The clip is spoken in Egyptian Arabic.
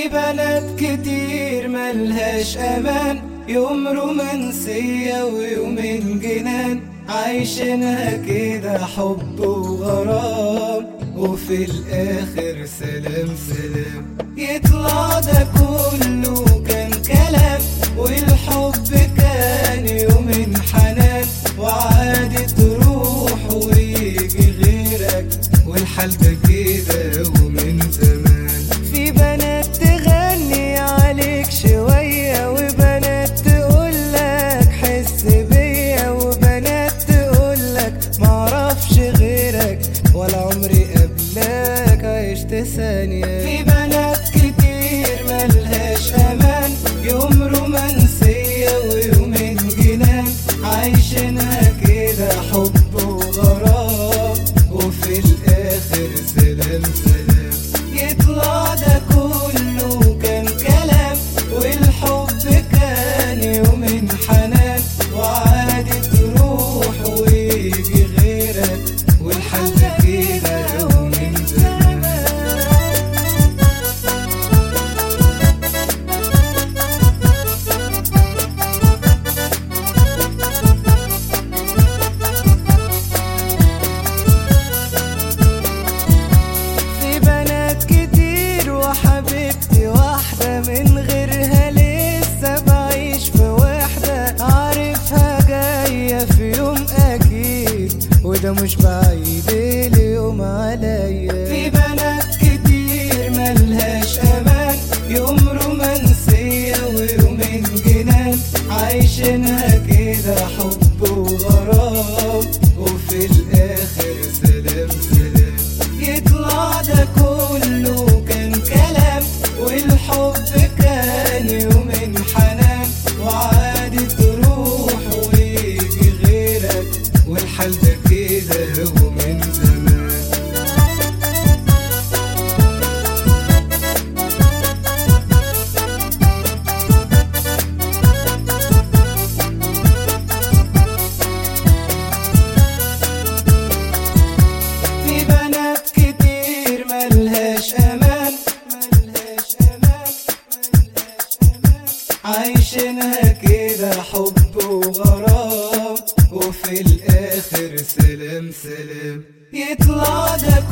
بنات كتير ملهاش امان يوم رومانسية ويومين جنان عايشينها كده حب وغرام وفي الاخر سلام سلام يطلع ده كله كان كلام والحب كان يومين حنان وعادي تروح ويجي غيرك والحال ده كده ومن زمان في بنات تغني عليك شوية وبنات تقولك حس بيا وبنات تقولك معرفش غيرك ولا عمري قبلك عشت ثانية في بنات كتير ملهاش أمان يوم رومانسية ويومين جنان عايشينها كده حب وغرام وفي الآخر سلام سلام يطلع ده كله كان كلام والحب كان يومين حنان وعادي تروح ويجي غيرك والحال ده كده ومن زمان في بنات كتير وحبيبتي واحدة من غيرها لسه بعيش في وحدة عارفها جاية في يوم أكيد وده مش بعيد اليوم عليا في بنات كتير ملهاش أمان يوم رومانسية ويومين جنان عايشينها كده حب وغرام وفي الآخر سلام سلام يطلع ده كله كان كلام والحب كان يومين حنان وعادي تروح ويجي غيرك والحال ده كده ومن زمان في بنات كتير ملهاش امان ملهاش امان ملهاش امان عايشينها كده حب وغرام وفي الاخر سلام سلام يطلع ده